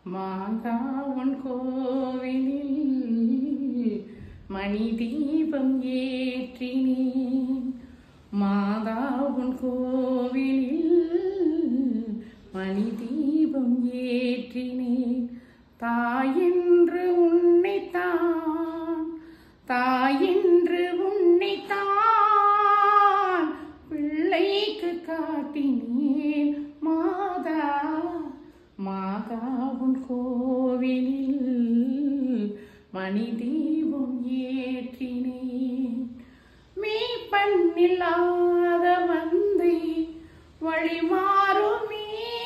மாதா உன் கோவிலில் மணி தீபம் ஏற்றினேன் மாதா உன் கோவிலில் மணி தீபம் ஏற்றினேன் தாயென்று உன்னைத்தான் தாயென்று உன்னைத்தான் பிள்ளைக்கு காட்டினேன் மாதா மாதா உன் கோவிலில் மணி தீபம் ஏற்றினேன் மீ பண்ணில்லாத மந்தை வழி மாறுமே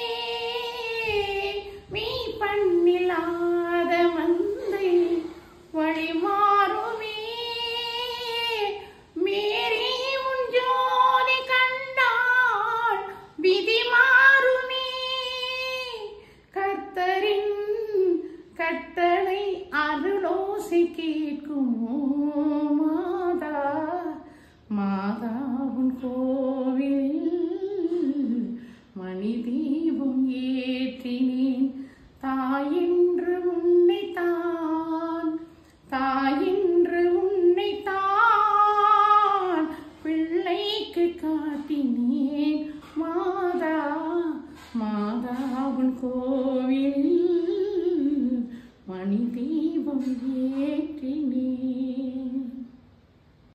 மீ பண்ணில்லாத மந்தை வழி மாறுமே மேரி உன் ஜோதி கண்டாள் விதி மாறுமே கர்த்தரின் கட்டளை அருளோசை கேட்குமோ மாதா மாதா உன் கோவில் மணி தீபம் ஏற்றினேன் தாயென்று உன்னைத்தான் தாயென்று உன்னைத்தான் பிள்ளைக்கு காட்டினேன் மாதா மாதா உன் கோவில் மணி தீபம் ஏ